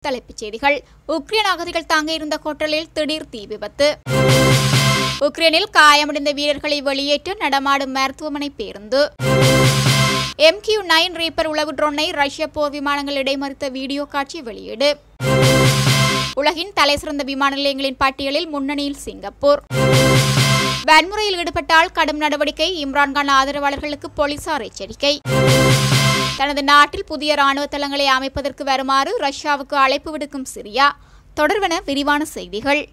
தலைப்புச் செய்திகள் உக்ரைன் அகதிகள் தங்க இருந்த ஹோட்டலில் திடீர் தீ விபத்து உக்ரைனில் காயமடைந்த வீரர்களை வெளியேற்ற நடமாடும் மருத்துவமனை பேருந்து எம்கியூ நைன் ரீப்பர் உளவு ட்ரோனை ரஷ்ய போர் விமானங்கள் இடைமறித்த வீடியோ காட்சி வெளியீடு உலகின் தலைசிறந்த விமான நிலையங்களின் பட்டியலில் முன்னணியில் சிங்கப்பூர் வன்முறையில் ஈடுபட்டால் கடும் நடவடிக்கை இம்ரான்கான் ஆதரவாளர்களுக்கு போலீசார் எச்சரிக்கை தனது நாட்டில் புதிய ராணுவ தளங்களை அமைப்பதற்கு வருமாறு ரஷ்யாவுக்கு அழைப்பு விடுக்கும் சிரியா தொடர்வன விரிவான செய்திகள்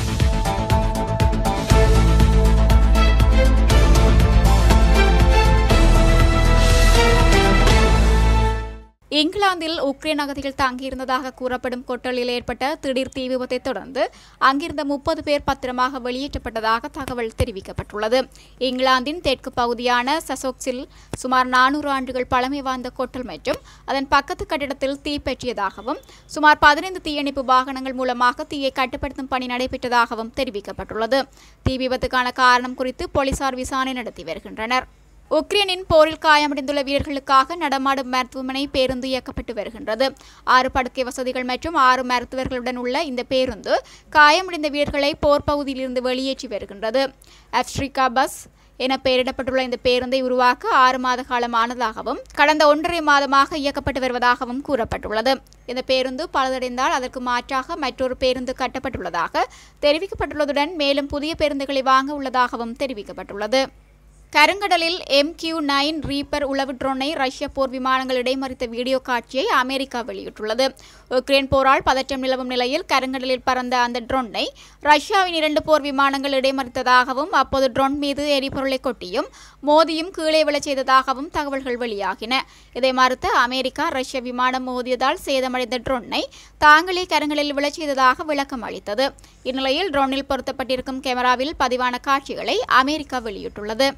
இங்கிலாந்தில் உக்ரைன் அகதிகள் தங்கியிருந்ததாக கூறப்படும் கொட்டலில் ஏற்பட்ட திடீர் தீ விபத்தை தொடர்ந்து அங்கிருந்த முப்பது பேர் பத்திரமாக வெளியேற்றப்பட்டதாக தகவல் தெரிவிக்கப்பட்டுள்ளது இங்கிலாந்தின் தெற்கு பகுதியான சசோக்ஸில் சுமார் நானூறு ஆண்டுகள் பழமை வாய்ந்த கொட்டல் மற்றும் அதன் பக்கத்து கட்டிடத்தில் தீ பற்றியதாகவும் சுமார் பதினைந்து தீயணைப்பு வாகனங்கள் மூலமாக தீயை கட்டுப்படுத்தும் பணி நடைபெற்றதாகவும் தெரிவிக்கப்பட்டுள்ளது தீ விபத்துக்கான காரணம் குறித்து போலீசார் விசாரணை நடத்தி வருகின்றனர் உக்ரைனின் போரில் காயமடைந்துள்ள வீரர்களுக்காக நடமாடும் மருத்துவமனை பேருந்து இயக்கப்பட்டு வருகின்றது ஆறு படுக்கை வசதிகள் மற்றும் ஆறு மருத்துவர்களுடன் உள்ள இந்த பேருந்து காயமடைந்த வீரர்களை போர் பகுதியிலிருந்து வெளியேற்றி வருகின்றது அப்ஸ்ரிகா பஸ் என பெயரிடப்பட்டுள்ள இந்த பேருந்தை உருவாக்க ஆறு மாத காலம் ஆனதாகவும் கடந்த ஒன்றரை மாதமாக இயக்கப்பட்டு வருவதாகவும் கூறப்பட்டுள்ளது இந்த பேருந்து பழுதடைந்தால் அதற்கு மாற்றாக மற்றொரு பேருந்து கட்டப்பட்டுள்ளதாக தெரிவிக்கப்பட்டுள்ளதுடன் மேலும் புதிய பேருந்துகளை வாங்க உள்ளதாகவும் தெரிவிக்கப்பட்டுள்ளது கருங்கடலில் எம் கியூ நைன் ரீப்பர் உளவு ட்ரோனை ரஷ்ய போர் விமானங்கள் இடைமறித்த வீடியோ காட்சியை அமெரிக்கா வெளியிட்டுள்ளது உக்ரைன் போரால் பதற்றம் நிலவும் நிலையில் கருங்கடலில் பறந்த அந்த ட்ரோனை ரஷ்யாவின் இரண்டு போர் விமானங்கள் இடைமறித்ததாகவும் அப்போது ட்ரோன் மீது எரிபொருளை கொட்டியும் மோதியும் கீழே விழச் செய்ததாகவும் தகவல்கள் வெளியாகின இதை மறுத்த அமெரிக்கா ரஷ்ய விமானம் மோதியதால் சேதமடைந்த ட்ரோனை தாங்களே கருங்கடலில் விழச் செய்ததாக விளக்கம் அளித்தது இந்நிலையில் ட்ரோனில் பொருத்தப்பட்டிருக்கும் கேமராவில் பதிவான காட்சிகளை அமெரிக்கா வெளியிட்டுள்ளது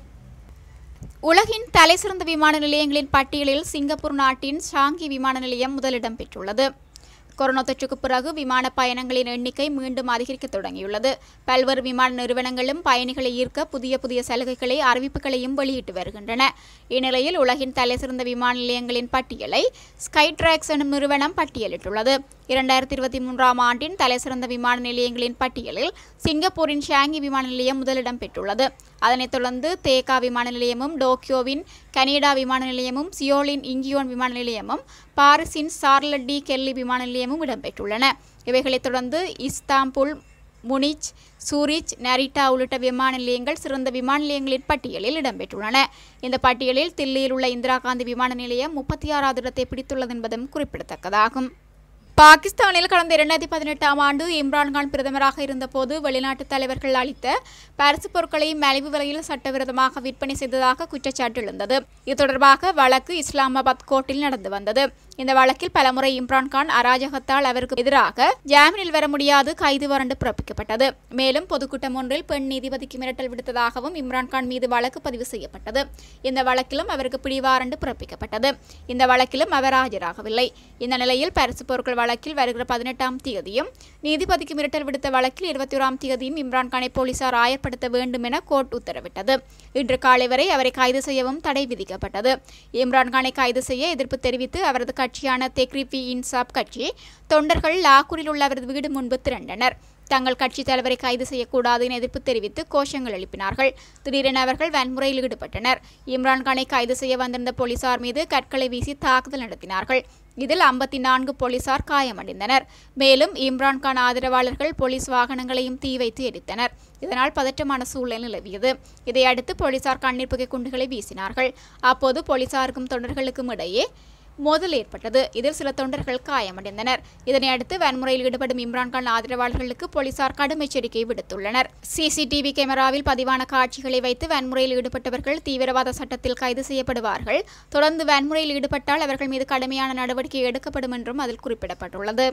உலகின் தலைசிறந்த விமான நிலையங்களின் பட்டியலில் சிங்கப்பூர் நாட்டின் ஷாங்கி விமான நிலையம் முதலிடம் பெற்றுள்ளது கொரோனா தொற்றுக்கு பிறகு விமான பயணங்களின் எண்ணிக்கை மீண்டும் அதிகரிக்க தொடங்கியுள்ளது பல்வேறு விமான நிறுவனங்களும் பயணிகளை ஈர்க்க புதிய புதிய சலுகைகளை அறிவிப்புகளையும் வெளியிட்டு வருகின்றன இந்நிலையில் உலகின் தலைசிறந்த விமான நிலையங்களின் பட்டியலை ஸ்கை டிராக்ஸ் எனும் நிறுவனம் பட்டியலிட்டுள்ளது இரண்டாயிரத்தி இருபத்தி மூன்றாம் ஆண்டின் தலைசிறந்த விமான நிலையங்களின் பட்டியலில் சிங்கப்பூரின் ஷாங்கி விமான நிலையம் முதலிடம் பெற்றுள்ளது அதனைத் தொடர்ந்து தேகா விமான நிலையமும் டோக்கியோவின் கனேடா விமான நிலையமும் சியோலின் இங்கியோன் விமான நிலையமும் பாரிஸின் சார்லட் டி கெல்லி விமான நிலையமும் இடம்பெற்றுள்ளன இவைகளைத் தொடர்ந்து இஸ்தாம்புல் முனிச் சூரிச் நரிட்டா உள்ளிட்ட விமான நிலையங்கள் சிறந்த விமான நிலையங்களின் பட்டியலில் இடம்பெற்றுள்ளன இந்த பட்டியலில் தில்லியில் உள்ள இந்திரா காந்தி விமான நிலையம் முப்பத்தி ஆறாவது இடத்தை பிடித்துள்ளது என்பதும் குறிப்பிடத்தக்கதாகும் பாகிஸ்தானில் கடந்த இரண்டாயிரத்தி பதினெட்டாம் ஆண்டு இம்ரான்கான் பிரதமராக இருந்தபோது வெளிநாட்டு தலைவர்கள் அளித்த பரிசு பொருட்களை மலிவு விலையில் சட்டவிரோதமாக விற்பனை செய்ததாக குற்றச்சாட்டு எழுந்தது இது தொடர்பாக வழக்கு இஸ்லாமாபாத் கோர்ட்டில் நடந்து வந்தது இந்த வழக்கில் பலமுறை இம்ரான்கான் அராஜகத்தால் அவருக்கு எதிராக ஜாமீனில் வர முடியாது கைது வாரண்டு பிறப்பிக்கப்பட்டது மேலும் பொதுக்கூட்டம் ஒன்றில் பெண் நீதிபதிக்கு மிரட்டல் விடுத்ததாகவும் இம்ரான்கான் மீது வழக்கு பதிவு செய்யப்பட்டது இந்த வழக்கிலும் அவருக்கு பிடிவாரண்டு பிறப்பிக்கப்பட்டது இந்த வழக்கிலும் அவர் ஆஜராகவில்லை இந்த நிலையில் பரிசு பொருட்கள் வழக்கில் வருகிற பதினெட்டாம் தேதியும் நீதிபதிக்கு மிரட்டல் விடுத்த வழக்கில் இருபத்தி ஓராம் தேதியும் இம்ரான்கானை போலீசார் ஆயர்படுத்த வேண்டும் என கோர்ட் உத்தரவிட்டது இன்று காலை வரை அவரை கைது செய்யவும் தடை விதிக்கப்பட்டது இம்ரான்கானை கைது செய்ய எதிர்ப்பு தெரிவித்து அவரது கட்சியான தெக்ரிபி இன்சாப் கட்சி தொண்டர்கள் லாகூரில் உள்ள அவரது வீடு முன்பு திரண்டனர் தங்கள் கட்சி தலைவரை கைது செய்யக்கூடாது என எதிர்ப்பு தெரிவித்து கோஷங்கள் எழுப்பினார்கள் திடீரென அவர்கள் வன்முறையில் ஈடுபட்டனர் இம்ரான்கானை கைது செய்ய வந்திருந்த போலீசார் மீது கற்களை வீசி தாக்குதல் நடத்தினார்கள் இதில் ஐம்பத்தி நான்கு போலீசார் காயமடைந்தனர் மேலும் இம்ரான்கான் ஆதரவாளர்கள் போலீஸ் வாகனங்களையும் தீ வைத்து எரித்தனர் இதனால் பதற்றமான சூழ்நிலை நிலவியது இதையடுத்து போலீசார் கண்ணீர் புகை குண்டுகளை வீசினார்கள் அப்போது போலீசாருக்கும் தொண்டர்களுக்கும் இடையே மோதல் ஏற்பட்டது இதில் சில தொண்டர்கள் காயமடைந்தனர் இதனை அடுத்து வன்முறையில் ஈடுபடும் இம்ரான்கான் ஆதரவாளர்களுக்கு போலீசார் கடும் எச்சரிக்கை விடுத்துள்ளனர் சிசிடிவி கேமராவில் பதிவான காட்சிகளை வைத்து வன்முறையில் ஈடுபட்டவர்கள் தீவிரவாத சட்டத்தில் கைது செய்யப்படுவார்கள் தொடர்ந்து வன்முறையில் ஈடுபட்டால் அவர்கள் மீது கடுமையான நடவடிக்கை எடுக்கப்படும் என்றும் அதில் குறிப்பிடப்பட்டுள்ளது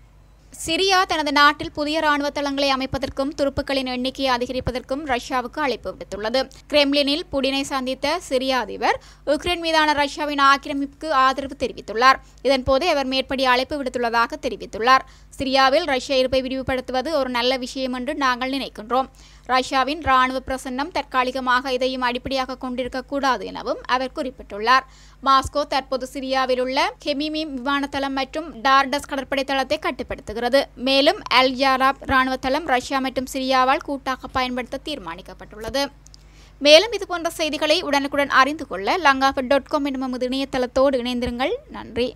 சிரியா தனது நாட்டில் புதிய ராணுவ தளங்களை அமைப்பதற்கும் துருப்புக்களின் எண்ணிக்கையை அதிகரிப்பதற்கும் ரஷ்யாவுக்கு அழைப்பு விடுத்துள்ளது கிரெம்லினில் புடினை சந்தித்த சிரிய அதிபர் உக்ரைன் மீதான ரஷ்யாவின் ஆக்கிரமிப்புக்கு ஆதரவு தெரிவித்துள்ளார் இதன்போது அவர் மேற்படி அழைப்பு விடுத்துள்ளதாக தெரிவித்துள்ளார் சிரியாவில் ரஷ்ய இருப்பை விரிவுபடுத்துவது ஒரு நல்ல விஷயம் என்று நாங்கள் நினைக்கின்றோம் ரஷ்யாவின் ராணுவ பிரசன்னம் தற்காலிகமாக இதையும் அடிப்படையாக கொண்டிருக்கக்கூடாது எனவும் அவர் குறிப்பிட்டுள்ளார் மாஸ்கோ தற்போது சிரியாவில் உள்ள கெமிமி விமானத்தளம் மற்றும் டார்டஸ் கடற்படை தளத்தை கட்டுப்படுத்துகிறது மேலும் அல் ஜாராப் ராணுவ தளம் ரஷ்யா மற்றும் சிரியாவால் கூட்டாக பயன்படுத்த தீர்மானிக்கப்பட்டுள்ளது மேலும் இதுபோன்ற செய்திகளை உடனுக்குடன் அறிந்து கொள்ள லங்காஃபட் டாட் காம் எனும் நமது இணையதளத்தோடு இணைந்திருங்கள் நன்றி